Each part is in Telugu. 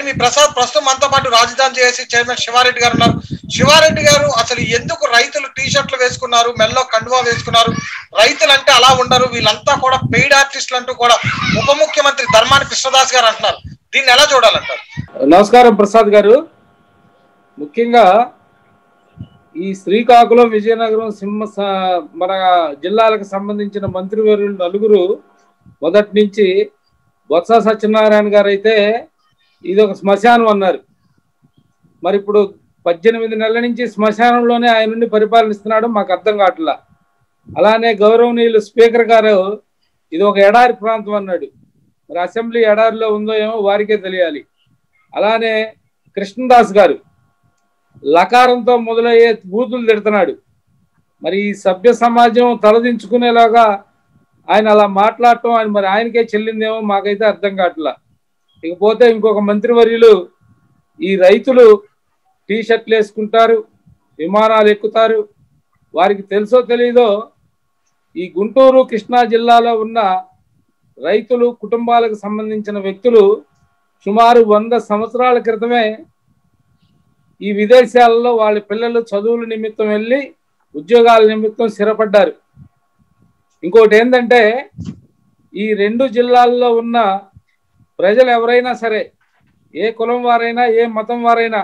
రైట్ మీ ప్రసాద్ ప్రస్తుతం మనతో పాటు రాజధాని చేసి చైర్మన్ శివారెడ్డి గారు ఉన్నారు శివారెడ్డి గారు అసలు ఎందుకు రైతులు టీ షర్ట్లు వేసుకున్నారు మెల్లో కండువా వేసుకున్నారు రైతులు అంటే అలా ఉండరు వీళ్ళంతా కూడా పెయిడ్ ఆర్టిస్టులు అంటూ కూడా ఉప ముఖ్యమంత్రి ధర్మాన కృష్ణదాస్ గారు అంటున్నారు దీన్ని ఎలా చూడాలంటారు నమస్కారం ప్రసాద్ గారు ముఖ్యంగా ఈ శ్రీకాకుళం విజయనగరం సింహ స- మన జిల్లాలకు సంబంధించిన మంత్రివర్యులు నలుగురు మొదటి నుంచి బొత్స సత్యనారాయణ గారు అయితే ఇది ఒక శ్మశానం అన్నారు మరి ఇప్పుడు పద్దెనిమిది నెలల నుంచి శ్మశానంలోనే ఆయన నుండి పరిపాలనిస్తున్నాడు మాకు అర్థం కావట్లా అలానే గౌరవనీయులు స్పీకర్ గారు ఇది ఒక ఎడారి ప్రాంతం అన్నాడు మరి అసెంబ్లీ ఎడారిలో ఉందో ఏమో వారికే తెలియాలి అలానే కృష్ణదాస్ గారు లకారంతో మొదలయ్యే బూతులు తిడుతున్నాడు మరి ఈ సభ్య సమాజం తలదించుకునేలాగా ఆయన అలా మాట్లాడటం ఆయన మరి ఆయనకే చెల్లిందేమో మాకైతే అర్థం కావట్లా ఇకపోతే ఇంకొక మంత్రివర్యులు ఈ రైతులు టీ షర్ట్లు వేసుకుంటారు విమానాలు ఎక్కుతారు వారికి తెలుసో తెలీదో ఈ గుంటూరు కృష్ణా జిల్లాలో ఉన్న రైతులు కుటుంబాలకు సంబంధించిన వ్యక్తులు సుమారు వంద సంవత్సరాల క్రితమే ఈ విదేశాలలో వాళ్ళ పిల్లలు చదువుల నిమిత్తం వెళ్ళి ఉద్యోగాల నిమిత్తం స్థిరపడ్డారు ఇంకోటి ఏంటంటే ఈ రెండు జిల్లాల్లో ఉన్న ప్రజలు ఎవరైనా సరే ఏ కులం వారైనా ఏ మతం వారైనా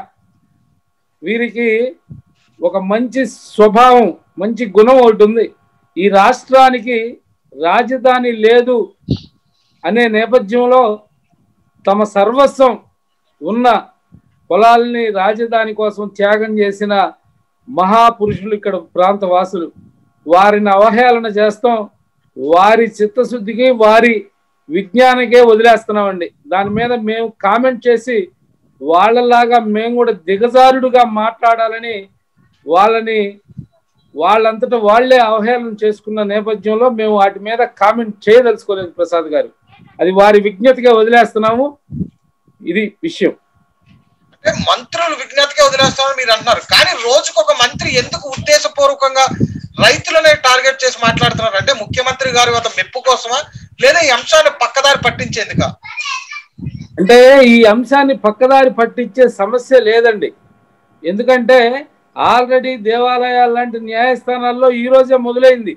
వీరికి ఒక మంచి స్వభావం మంచి గుణం ఒకటి ఉంది ఈ రాష్ట్రానికి రాజధాని లేదు అనే నేపథ్యంలో తమ సర్వస్వం ఉన్న పొలాల్ని రాజధాని కోసం త్యాగం చేసిన మహాపురుషులు ఇక్కడ ప్రాంత వాసులు వారిని అవహేళన చేస్తాం వారి చిత్తశుద్ధికి వారి విజ్ఞానికే వదిలేస్తున్నామండి దాని మీద మేము కామెంట్ చేసి వాళ్ళలాగా మేము కూడా దిగజారుడుగా మాట్లాడాలని వాళ్ళని వాళ్ళంతటా వాళ్ళే అవహేళన చేసుకున్న నేపథ్యంలో మేము వాటి మీద కామెంట్ చేయదలుచుకోలేదు ప్రసాద్ గారు అది వారి విజ్ఞతగా వదిలేస్తున్నాము ఇది విషయం అంటే మంత్రులు విజ్ఞతగా వదిలేస్తామని మీరు అంటున్నారు కానీ రోజుకు ఒక మంత్రి ఎందుకు ఉద్దేశపూర్వకంగా రైతులనే టార్గెట్ చేసి మాట్లాడుతున్నారు అంటే ముఖ్యమంత్రి గారి వద్ద మెప్పు కోసమా లేదా ఈ అంశాన్ని పక్కదారి పట్టించేందుక అంటే ఈ అంశాన్ని పక్కదారి పట్టించే సమస్య లేదండి ఎందుకంటే ఆల్రెడీ దేవాలయాలు లాంటి న్యాయస్థానాల్లో ఈ రోజే మొదలైంది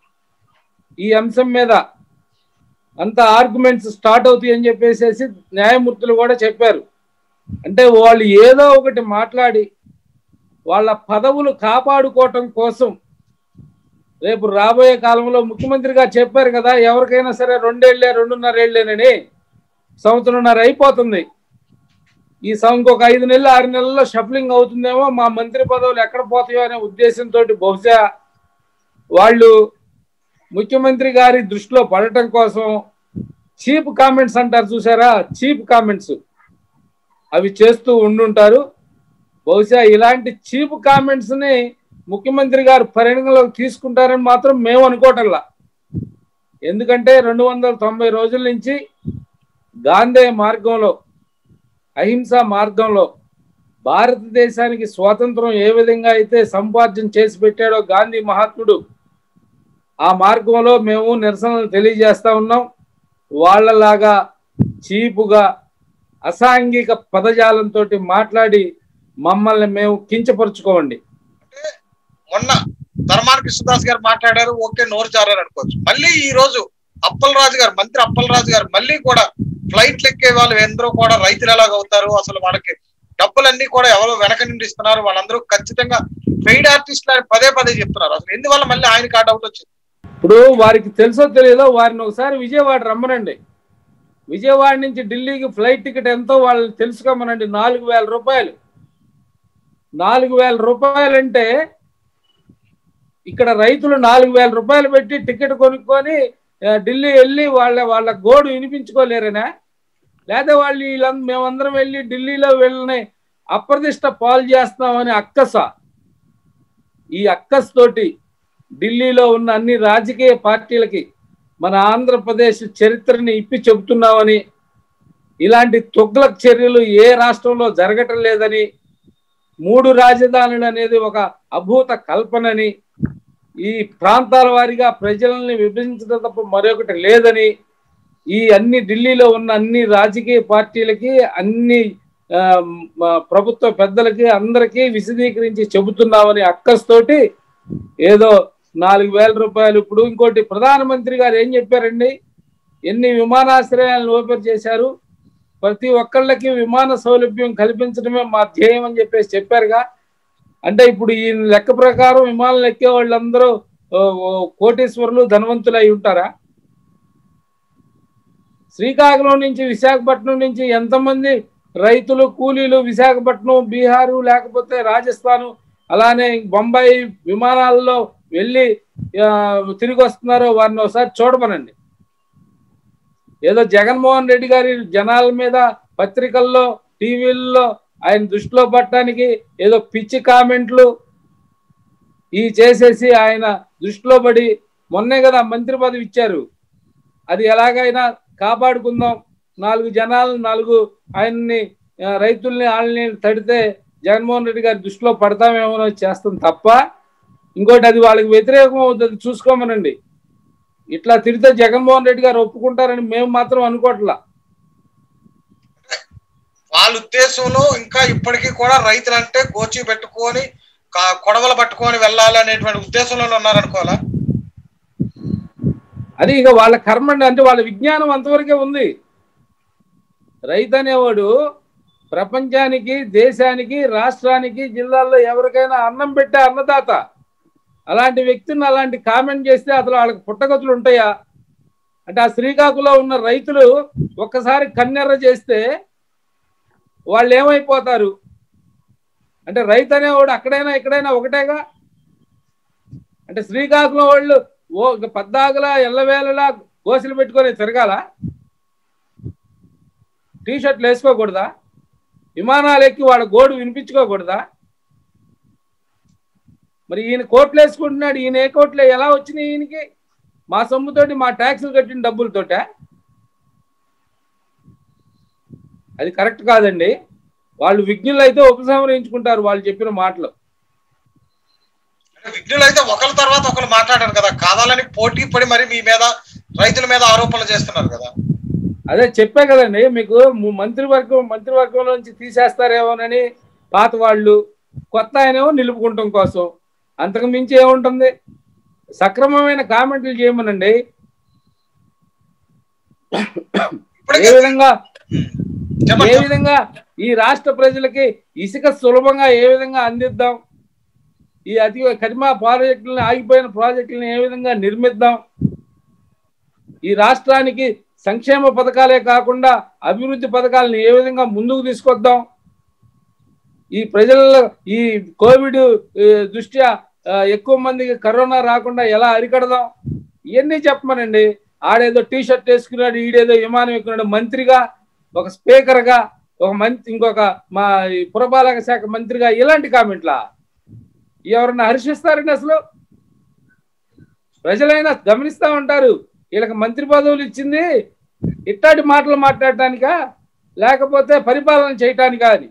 ఈ అంశం మీద అంత ఆర్గ్యుమెంట్స్ స్టార్ట్ అవుతాయి అని చెప్పేసి న్యాయమూర్తులు కూడా చెప్పారు అంటే వాళ్ళు ఏదో ఒకటి మాట్లాడి వాళ్ళ పదవులు కాపాడుకోవటం కోసం రేపు రాబోయే కాలంలో ముఖ్యమంత్రిగా చెప్పారు కదా ఎవరికైనా సరే రెండేళ్లే రెండున్నరేళ్లేనని సంవత్సరంన్నర అయిపోతుంది ఈ సం- ఇంకొక ఐదు నెలలు ఆరు నెలల్లో షఫలింగ్ అవుతుందేమో మా మంత్రి పదవులు ఎక్కడ పోతాయో అనే ఉద్దేశంతో బహుశా వాళ్ళు ముఖ్యమంత్రి గారి దృష్టిలో పడటం కోసం చీప్ కామెంట్స్ అంటారు చూసారా చీప్ కామెంట్స్ అవి చేస్తూ ఉండుంటారు బహుశా ఇలాంటి చీప్ కామెంట్స్ ని ముఖ్యమంత్రి గారు పరిగణలోకి తీసుకుంటారని మాత్రం మేము అనుకోవటంలా ఎందుకంటే రెండు వందల తొంభై రోజుల నుంచి గాంధీ మార్గంలో అహింసా మార్గంలో భారతదేశానికి స్వాతంత్రం ఏ విధంగా అయితే సంపార్జన చేసి పెట్టాడో గాంధీ మహాత్ముడు ఆ మార్గంలో మేము నిరసనలు తెలియజేస్తా ఉన్నాం వాళ్ళలాగా చీపుగా అసాంఘిక పదజాలంతో మాట్లాడి మమ్మల్ని మేము కించపరుచుకోండి మొన్న ధర్మాన కృష్ణదాస్ గారు మాట్లాడారు ఓకే నోరు జారారు అనుకోవచ్చు మళ్ళీ ఈ రోజు అప్పల్ రాజు గారు మంత్రి అప్పల్ రాజు గారు మళ్ళీ కూడా ఫ్లైట్ ఎక్కే వాళ్ళు ఎందరో కూడా రైతులు ఎలాగ అవుతారు అసలు వాళ్ళకి డబ్బులన్నీ కూడా ఎవరు వెనక నుండి ఇస్తున్నారు వాళ్ళందరూ ఖచ్చితంగా పెయిడ్ ఆర్టిస్టులు అని పదే పదే చెప్తున్నారు అసలు ఎందువల్ల మళ్ళీ ఆయనకి ఆ డౌట్ వచ్చింది ఇప్పుడు వారికి తెలుసో తెలియదో వారిని ఒకసారి విజయవాడ రమ్మనండి విజయవాడ నుంచి ఢిల్లీకి ఫ్లైట్ టికెట్ ఎంతో వాళ్ళు తెలుసుకోమనండి నాలుగు వేల రూపాయలు నాలుగు వేల రూపాయలు అంటే ఇక్కడ రైతులు నాలుగు వేల రూపాయలు పెట్టి టికెట్ కొనుక్కొని ఆ, ఢిల్లీ వెళ్ళి వాళ్ళ వాళ్ళ గోడు వినిపించుకోలేరనా లేదా వాళ్ళు వీళ్ళందరూ మేమందరం వెళ్ళి ఢిల్లీలో వెళ్ళని అప్రదిష్ట పాలు చేస్తామని అక్కస ఈ అక్కస్ తోటి ఢిల్లీలో ఉన్న అన్ని రాజకీయ పార్టీలకి మన ఆంధ్రప్రదేశ్ చరిత్రని ఇప్పి చెబుతున్నామని ఇలాంటి తొగ్లక్ చర్యలు ఏ రాష్ట్రంలో జరగటం లేదని మూడు రాజధానులు అనేది ఒక అభూత కల్పనని ఈ ప్రాంతాల వారీగా ప్రజల్ని విభజించడం తప్ప మరొకటి లేదని ఈ అన్ని ఢిల్లీలో ఉన్న అన్ని రాజకీయ పార్టీలకి అన్ని ఆ, మా ప్రభుత్వ పెద్దలకి అందరికీ విశదీకరించి చెబుతున్నామని అక్కస్తోటి ఏదో నాలుగు వేల రూపాయలు ఇప్పుడు ఇంకోటి ప్రధానమంత్రి గారు ఏం చెప్పారండి ఎన్ని విమానాశ్రయాలను ఓపెన్ చేశారు ప్రతి ఒక్కళ్ళకి విమాన సౌలభ్యం కల్పించడమే మా ధ్యేయం అని చెప్పేసి చెప్పారుగా అంటే ఇప్పుడు ఈ లెక్క ప్రకారం విమానాలు ఎక్కే వాళ్ళందరూ ఓ, ఓ, కోటీశ్వరులు ధనవంతులు అయి ఉంటారా శ్రీకాకుళం నుంచి విశాఖపట్నం నుంచి ఎంతమంది రైతులు కూలీలు విశాఖపట్నం బీహారు లేకపోతే రాజస్థాన్ అలానే బొంబాయి విమానాల్లో వెళ్ళి ఆ, తిరిగి వస్తున్నారో వారిని ఒకసారి చూడమనండి ఏదో జగన్మోహన్ రెడ్డి గారి జనాల మీద పత్రికల్లో టీవీల్లో ఆయన దృష్టిలో పట్టడానికి ఏదో పిచ్చి కామెంట్లు ఈ చేసేసి ఆయన దృష్టిలో పడి మొన్నే కదా మంత్రి పదవి ఇచ్చారు అది ఎలాగైనా కాపాడుకుందాం నాలుగు జనాలు నాలుగు ఆయన్ని ఆ, రైతుల్ని వాళ్ళని తడితే జగన్మోహన్ రెడ్డి గారి దృష్టిలో పడతామేమో అని చేస్తాం తప్ప ఇంకోటి అది వాళ్ళకి వ్యతిరేకం అవుతుంది చూసుకోమనండి ఇట్లా తిడితే జగన్మోహన్ రెడ్డి గారు ఒప్పుకుంటారని మేము మాత్రం అనుకోవట్లా వాళ్ళ ఉద్దేశంలో ఇంకా ఇప్పటికీ కూడా రైతులంటే గోచి పెట్టుకొని కా- కొడవలు పట్టుకొని వెళ్ళాలి అనేటువంటి ఉద్దేశంలోనే ఉన్నారనుకోవాలా అది ఇక వాళ్ళ కర్మ అండి అంటే వాళ్ళ విజ్ఞానం అంతవరకే ఉంది రైతు అనేవాడు ప్రపంచానికి దేశానికి రాష్ట్రానికి జిల్లాల్లో ఎవరికైనా అన్నం పెట్టే అన్నదాత అలాంటి వ్యక్తిని అలాంటి కామెంట్ చేస్తే అసలు వాళ్ళకి పుట్టగతులు ఉంటాయా అంటే ఆ శ్రీకాకుళంలో ఉన్న రైతులు ఒక్కసారి కన్నెర్ర చేస్తే వాళ్ళు ఏమైపోతారు అంటే రైతు అనేవాడు అక్కడైనా ఇక్కడైనా ఒకటేగా అంటే శ్రీకాకుళం వాళ్ళు ఓ ఇక పద్దాకలా ఎల్లవేళలా గోసలు పెట్టుకొని తిరగాల టీ షర్ట్లు వేసుకోకూడదా విమానాలు ఎక్కి వాళ్ళ గోడు వినిపించుకోకూడదా మరి ఈయన కోట్లు వేసుకుంటున్నాడు ఈయన ఏ కోట్లు ఎలా వచ్చినాయి ఈయనకి మా సొమ్ముతోటి మా ట్యాక్సులు కట్టిన డబ్బులతోటే అది కరెక్ట్ కాదండి వాళ్ళు విజ్ఞులు అయితే ఉపసంహరించుకుంటారు వాళ్ళు చెప్పిన మాటలు అంటే విఘ్నులు అయితే ఒకరి తర్వాత ఒకరు మాట్లాడారు కదా కావాలని పోటీ పడి మరి మీ మీద రైతుల మీద ఆరోపణలు చేస్తున్నారు కదా అదే చెప్పే కదండి మీకు ము- మంత్రివర్గం మంత్రివర్గం నుంచి తీసేస్తారేమోనని పాత వాళ్ళు కొత్త ఆయనేమో నిలుపుకుంటాం కోసం అంతకు మించి ఏముంటుంది సక్రమమైన కామెంట్లు చేయమనండి ఏ ఇప్పటికే విధంగా ఏ చెప్పండి విధంగా ఈ రాష్ట్ర ప్రజలకి ఇసుక సులభంగా ఏ విధంగా అందిద్దాం ఈ అతి కరిమా ప్రాజెక్టులను ఆగిపోయిన ప్రాజెక్టులను ఏ విధంగా నిర్మిద్దాం ఈ రాష్ట్రానికి సంక్షేమ పథకాలే కాకుండా అభివృద్ధి పథకాలను ఏ విధంగా ముందుకు తీసుకొద్దాం ఈ ప్రజల్లో ఈ కోవిడ్ ఏ, దృష్ట్యా ఆ, ఎక్కువ మందికి కరోనా రాకుండా ఎలా అరికడదాం ఇవన్నీ చెప్పమనండి ఆడేదో టీ షర్ట్ వేసుకున్నాడు ఈడేదో విమానం ఎక్కున్నాడు మంత్రిగా ఒక స్పీకర్ గా ఒక మంత్రి ఇంకొక మా ఈ పురపాలక శాఖ మంత్రిగా ఇలాంటి కామెంట్లా ఎవరన్నా హర్షిస్తారండి అసలు ప్రజలైనా గమనిస్తా ఉంటారు వీళ్ళకి మంత్రి పదవులు ఇచ్చింది ఇట్లాంటి మాటలు మాట్లాడటానికా లేకపోతే పరిపాలన చేయటానికా అని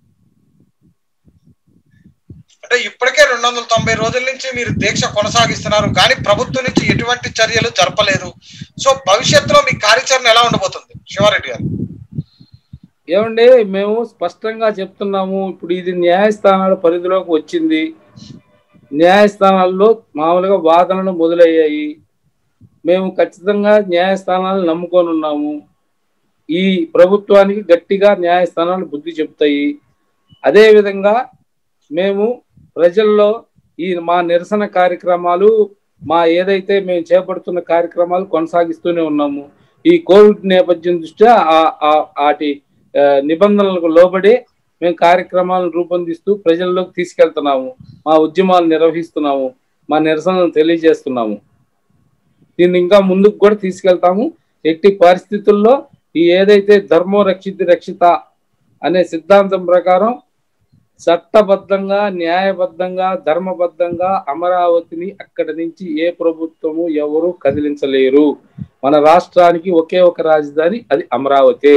అంటే ఇప్పటికే రెండు వందల తొంభై రోజుల నుంచి మీరు దీక్ష కొనసాగిస్తున్నారు కానీ ప్రభుత్వం నుంచి ఎటువంటి చర్యలు జరపలేదు సో భవిష్యత్తులో మీ కార్యాచరణ ఎలా ఉండబోతుంది శివారెడ్డి గారు ఏమండి మేము స్పష్టంగా చెప్తున్నాము ఇప్పుడు ఇది న్యాయస్థానాల పరిధిలోకి వచ్చింది న్యాయస్థానాల్లో మామూలుగా వాదనలు మొదలయ్యాయి మేము ఖచ్చితంగా న్యాయస్థానాలను నమ్ముకొని ఉన్నాము ఈ ప్రభుత్వానికి గట్టిగా న్యాయస్థానాలు బుద్ధి చెప్తాయి అదేవిధంగా మేము ప్రజల్లో ఈ మా నిరసన కార్యక్రమాలు మా ఏదైతే మేము చేపడుతున్న కార్యక్రమాలు కొనసాగిస్తూనే ఉన్నాము ఈ కోవిడ్ నేపథ్యం దృష్ట్యా ఆ- ఆ- వాటి ఆ, నిబంధనలకు లోబడి మేము కార్యక్రమాలను రూపొందిస్తూ ప్రజల్లోకి తీసుకెళ్తున్నాము మా ఉద్యమాలు నిర్వహిస్తున్నాము మా నిరసనలు తెలియజేస్తున్నాము దీన్ని ఇంకా ముందుకు కూడా తీసుకెళ్తాము ఎట్టి పరిస్థితుల్లో ఈ ఏదైతే ధర్మో రక్షిత రక్షిత అనే సిద్ధాంతం ప్రకారం చట్టబద్ధంగా న్యాయబద్ధంగా ధర్మబద్ధంగా అమరావతిని అక్కడి నుంచి ఏ ప్రభుత్వము ఎవరు కదిలించలేరు మన రాష్ట్రానికి ఒకే ఒక రాజధాని అది అమరావతి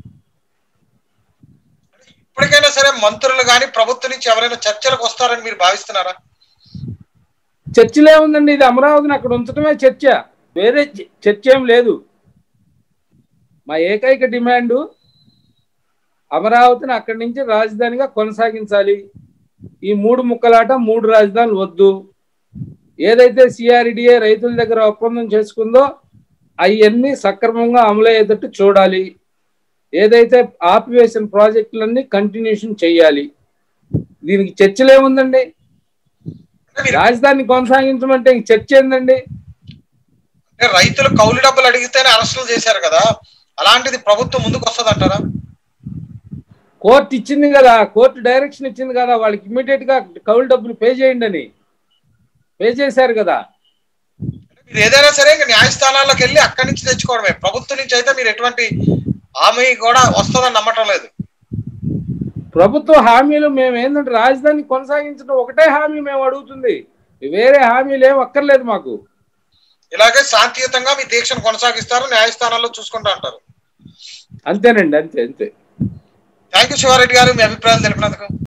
ఇప్పటికైనా సరే మంత్రులు కానీ ప్రభుత్వం నుంచి ఎవరైనా చర్చలకు వస్తారని మీరు భావిస్తున్నారా చర్చలే ఉందండి ఇది అమరావతిని అక్కడ ఉంచడమే చర్చ వేరే చ- చర్చ ఏం లేదు మా ఏకైక డిమాండ్ అమరావతిని అక్కడి నుంచి రాజధానిగా కొనసాగించాలి ఈ మూడు ముక్కలాట మూడు రాజధానులు వద్దు ఏదైతే సిఆర్డిఏ రైతుల దగ్గర ఒప్పందం చేసుకుందో అవన్నీ సక్రమంగా అమలయ్యేటట్టు చూడాలి ఏదైతే ఆపివేసిన ప్రాజెక్టులన్నీ కంటిన్యూషన్ చేయాలి దీనికి చర్చలు ఏముందండి అంటే మీరు- రాజధాని కొనసాగించమంటే ఇంక చర్చ ఏందండి అంటే రైతులు కౌలు డబ్బులు అడిగితేనే అరెస్టులు చేశారు కదా అలాంటిది ప్రభుత్వం ముందుకు వస్తుంది అంటారా కోర్టు ఇచ్చింది కదా కోర్టు డైరెక్షన్ ఇచ్చింది కదా వాళ్ళకి ఇమ్మీడియట్ గా కౌలు డబ్బులు పే చేయండి అని పే చేశారు కదా మీరు ఏదైనా సరే ఇంకా న్యాయస్థానాల్లోకి వెళ్ళి అక్కడి నుంచి తెచ్చుకోవడమే ప్రభుత్వం నుంచి అయితే మీరు ఎటువంటి హామీ కూడా వస్తుందని నమ్మటం లేదు ప్రభుత్వ హామీలు మేము ఏంటంటే రాజధాని కొనసాగించడం ఒకటే హామీ మేము అడుగుతుంది వేరే హామీలు ఏం అక్కర్లేదు మాకు ఇలాగే శాంతియుతంగా మీ దీక్షను కొనసాగిస్తారు న్యాయస్థానాల్లో చూసుకుంటా అంటారు అంతేనండి అంతే అంతే థ్యాంక్ యూ శివారెడ్డి గారు మీ అభిప్రాయాలు తెలిపినందుకు